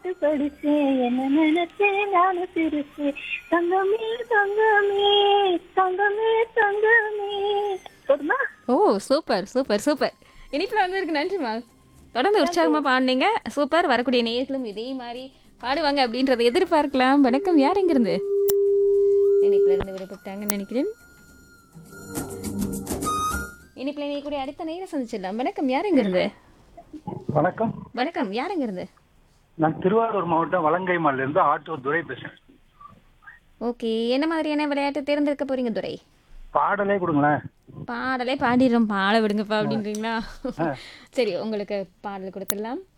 பாட்டு படிச்சேன் என்ன நினைச்சேன் நானும் சிரிச்சேன் தங்கமே தங்கமே தங்கமே தங்கமே போதுமா ஓ சூப்பர் சூப்பர் சூப்பர் இனிப்பில் வந்ததுக்கு நன்றிம்மா தொடர்ந்து உற்சாகமா பாடினீங்க சூப்பர் வரக்கூடிய நேர்களும் இதே மாதிரி பாடுவாங்க அப்படின்றத எதிர்பார்க்கலாம் வணக்கம் யார் எங்கிருந்து இனிப்பில் இருந்து விடுபட்டாங்கன்னு நினைக்கிறேன் இனிப்பில் நீ கூட அடுத்த நேரம் சந்திச்சிடலாம் வணக்கம் யார் எங்கிருந்து வணக்கம் வணக்கம் யார் எங்கிருந்து நான் திருவாரூர் மாவட்டம் வலங்கைமால இருந்து ஆட்டோ துரை பேசுறேன் ஓகே என்ன மாதிரியான விளையாட்டு தேர்ந்தெடுக்க போறீங்க துரை பாடலே கொடுங்களேன் பாடலே பாடிடுறோம் பாட விடுங்கப்பா அப்படின்றீங்களா சரி உங்களுக்கு பாடல் கொடுத்துடலாம்